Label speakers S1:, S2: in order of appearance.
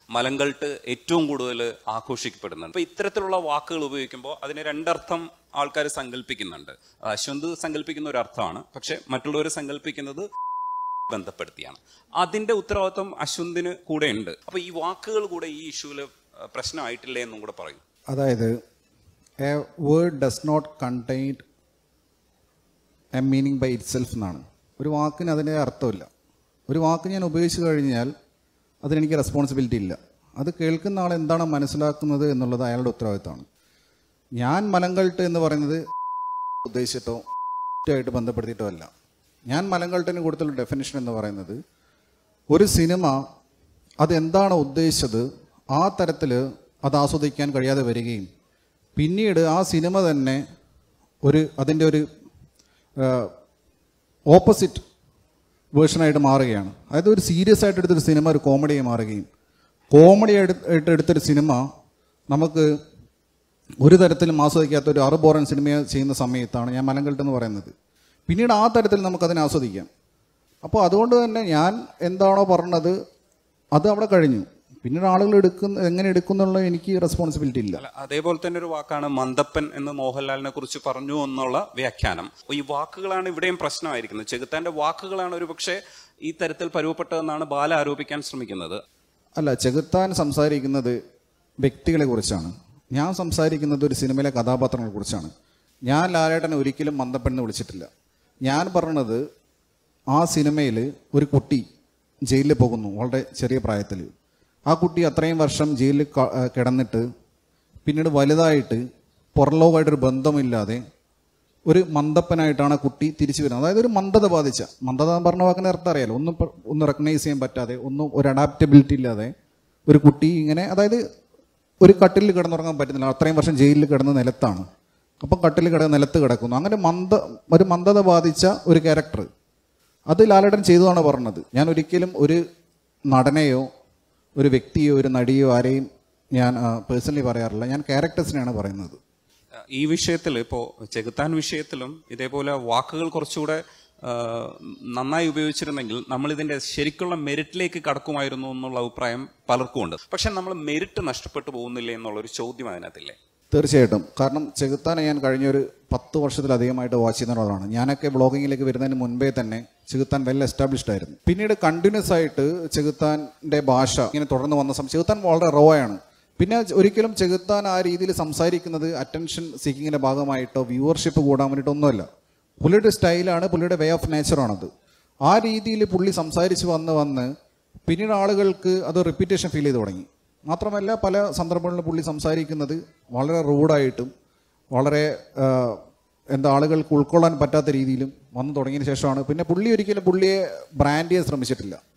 S1: മലങ്കൾട്ട് ഏറ്റവും കൂടുതൽ ആഘോഷിക്കപ്പെടുന്നുണ്ട് അപ്പൊ ഇത്തരത്തിലുള്ള വാക്കുകൾ ഉപയോഗിക്കുമ്പോൾ അതിന് രണ്ടർത്ഥം ആൾക്കാർ സങ്കല്പിക്കുന്നുണ്ട് അശ്വന്ത് സങ്കല്പിക്കുന്ന ഒരു അർത്ഥമാണ് പക്ഷെ മറ്റുള്ളവർ സങ്കല്പിക്കുന്നത് ബന്ധപ്പെടുത്തിയാണ് അതിന്റെ ഉത്തരവാദിത്വം അശ്വന്തിന് കൂടെ ഉണ്ട് അപ്പൊ ഈ വാക്കുകൾ കൂടെ ഈ ഇഷ്യൂല് പ്രശ്നമായിട്ടില്ലേ എന്നും കൂടെ പറയും
S2: അതായത് a word does not contain a meaning by itself എന്നാണ് ഒരു വാക്കിന് അതിൻ്റെ അർത്ഥമില്ല ഒരു വാക്ക് ഞാൻ ഉപയോഗിച്ച് കഴിഞ്ഞാൽ അതിനെനിക്ക് റെസ്പോൺസിബിലിറ്റി ഇല്ല അത് കേൾക്കുന്ന ആൾ എന്താണ് മനസ്സിലാക്കുന്നത് എന്നുള്ളത് അയാളുടെ ഉത്തരവാദിത്തമാണ് ഞാൻ മലങ്കൾട്ട് എന്ന് പറയുന്നത് ഉദ്ദേശിച്ചിട്ടോ ആയിട്ട് ബന്ധപ്പെടുത്തിയിട്ടോ അല്ല ഞാൻ മലങ്കൾട്ടിന് കൊടുത്തുള്ള ഡെഫിനിഷൻ എന്ന് പറയുന്നത് ഒരു സിനിമ അതെന്താണ് ഉദ്ദേശിച്ചത് ആ തരത്തിൽ അത് ആസ്വദിക്കാൻ കഴിയാതെ വരികയും പിന്നീട് ആ സിനിമ തന്നെ ഒരു അതിൻ്റെ ഒരു ഓപ്പോസിറ്റ് വേർഷനായിട്ട് മാറുകയാണ് അതായത് ഒരു സീരിയസ് ആയിട്ട് എടുത്തൊരു സിനിമ ഒരു കോമഡിയായി മാറുകയും കോമഡി ആയിട്ട് എടുത്തൊരു സിനിമ നമുക്ക് ഒരു തരത്തിലും ആസ്വദിക്കാത്ത ഒരു അറുബോറൻ സിനിമ ചെയ്യുന്ന സമയത്താണ് ഞാൻ മലങ്കൾട്ട് എന്ന് പറയുന്നത് പിന്നീട് ആ തരത്തിൽ നമുക്കതിനെ ആസ്വദിക്കാം അപ്പോൾ അതുകൊണ്ട് തന്നെ ഞാൻ എന്താണോ പറഞ്ഞത് അത് അവിടെ കഴിഞ്ഞു പിന്നീട് ആളുകൾ എടുക്കുന്ന എങ്ങനെ എടുക്കുന്നുള്ള എനിക്ക് റെസ്പോൺസിബിലിറ്റി ഇല്ല
S1: അല്ല അതേപോലെ തന്നെ ഒരു വാക്കാണ് മന്ദപ്പൻ എന്ന് മോഹൻലാലിനെ കുറിച്ച് പറഞ്ഞു എന്നുള്ള വ്യാഖ്യാനം അപ്പൊ ഈ വാക്കുകളാണ് ഇവിടെയും പ്രശ്നമായിരിക്കുന്നത് ചെകുത്താന്റെ വാക്കുകളാണ് ഒരു പക്ഷേ ഈ തരത്തിൽ പരുവപ്പെട്ടതെന്നാണ് ബാല ആരോപിക്കാൻ ശ്രമിക്കുന്നത്
S2: അല്ല ചെകുത്താൻ സംസാരിക്കുന്നത് വ്യക്തികളെ കുറിച്ചാണ് ഞാൻ സംസാരിക്കുന്നത് ഒരു സിനിമയിലെ കഥാപാത്രങ്ങളെ കുറിച്ചാണ് ഞാൻ ലാലേട്ടനെ ഒരിക്കലും മന്ദപ്പെണ്ണ് വിളിച്ചിട്ടില്ല ഞാൻ പറഞ്ഞത് ആ സിനിമയിൽ ഒരു കുട്ടി ജയിലിൽ പോകുന്നു വളരെ ചെറിയ പ്രായത്തിൽ ആ കുട്ടി അത്രയും വർഷം ജയിലിൽ ക- ഏഹ് കിടന്നിട്ട് പിന്നീട് വലുതായിട്ട് പുറലോകമായിട്ടൊരു ബന്ധമില്ലാതെ ഒരു മന്ദപ്പനായിട്ടാണ് ആ കുട്ടി തിരിച്ചു വരുന്നത് അതായത് ഒരു മന്ദത ബാധിച്ച മന്ദത എന്ന് പറഞ്ഞ വാക്കിന്റെ അർത്ഥം അറിയാലോ ഒന്നും പ- ഒന്നും റെക്കഗ്നൈസ് ചെയ്യാൻ പറ്റാതെ ഒന്നും ഒരു അഡാപ്റ്റബിലിറ്റി ഇല്ലാതെ ഒരു കുട്ടി ഇങ്ങനെ അതായത് ഒരു കട്ടിലിൽ കിടന്നുറങ്ങാൻ പറ്റുന്നില്ല അത്രയും വർഷം ജയിലിൽ കിടന്ന നിലത്താണ് അപ്പം കട്ടിലിൽ കിടന്ന് നിലത്ത് കിടക്കുന്നു അങ്ങനെ മന്ദ ഒരു മന്ദത ബാധിച്ച ഒരു ക്യാരക്ടർ അത് ലാലേട്ടൻ ചെയ്തതാണ് പറഞ്ഞത് ഞാൻ ഒരിക്കലും ഒരു നടനെയോ ഒരു വ്യക്തിയോ ഒരു നടിയോ ആരെയും ഞാൻ പേഴ്സണലി പറയാറില്ല ഞാൻ ക്യാരക്ടേഴ്സിനെയാണ് പറയുന്നത്
S1: ഈ വിഷയത്തിൽ ഇപ്പോൾ ചെകുത്താൻ വിഷയത്തിലും ഇതേപോലെ വാക്കുകൾ കുറച്ചുകൂടെ ആ, നന്നായി ഉപയോഗിച്ചിരുന്നെങ്കിൽ നമ്മൾ ഇതിന്റെ ശരിക്കുള്ള മെരിറ്റിലേക്ക് കടക്കുമായിരുന്നു എന്നുള്ള അഭിപ്രായം പലർക്കും ഉണ്ട് പക്ഷെ നമ്മൾ മെരിറ്റ് നഷ്ടപ്പെട്ടു പോകുന്നില്ലേ എന്നുള്ള ഒരു ചോദ്യം അതിനകത്തില്ലേ
S2: തീർച്ചയായിട്ടും കാരണം ചെകുത്താനെ ഞാൻ കഴിഞ്ഞ ഒരു പത്ത് വർഷത്തിലധികമായിട്ട് വാച്ച് ചെയ്യുന്ന ഒരാളാണ് ഞാനൊക്കെ ബ്ലോഗിങ്ങിലേക്ക് വരുന്നതിന് മുൻപേ തന്നെ ചെകുത്താൻ വെൽ എസ്റ്റാബ്ലിഷ്ഡ് ആയിരുന്നു പിന്നീട് കണ്ടിന്യൂസ് ആയിട്ട് ചെകുത്താൻ്റെ ഭാഷ ഇങ്ങനെ തുടർന്ന് വന്ന സമയം ചെകുത്താൻ വളരെ റോ ആണ് പിന്നെ ഒരിക്കലും ചെകുത്താൻ ആ രീതിയിൽ സംസാരിക്കുന്നത് അറ്റൻഷൻ സീക്കിങ്ങിന്റെ ഭാഗമായിട്ടോ വ്യൂവർഷിപ്പ് കൂടാൻ വേണ്ടിയിട്ടോ ഒന്നുമല്ല പുള്ളിയുടെ സ്റ്റൈലാണ് പുള്ളിയുടെ വേ ഓഫ് നേച്ചറാണത് ആ രീതിയിൽ പുള്ളി സംസാരിച്ച് വന്ന് വന്ന് പിന്നീട് ആളുകൾക്ക് അത് റിപ്പീറ്റേഷൻ ഫീൽ ചെയ്ത് തുടങ്ങി മാത്രമല്ല പല സന്ദർഭങ്ങളിലും പുള്ളി സംസാരിക്കുന്നത് വളരെ റൂഡായിട്ടും വളരെ ആ, എന്താ ആളുകൾക്ക് ഉൾക്കൊള്ളാൻ പറ്റാത്ത രീതിയിലും വന്നു തുടങ്ങിയതിന് ശേഷമാണ് പിന്നെ പുള്ളി ഒരിക്കലും പുള്ളിയെ ബ്രാൻഡ് ചെയ്യാൻ ശ്രമിച്ചിട്ടില്ല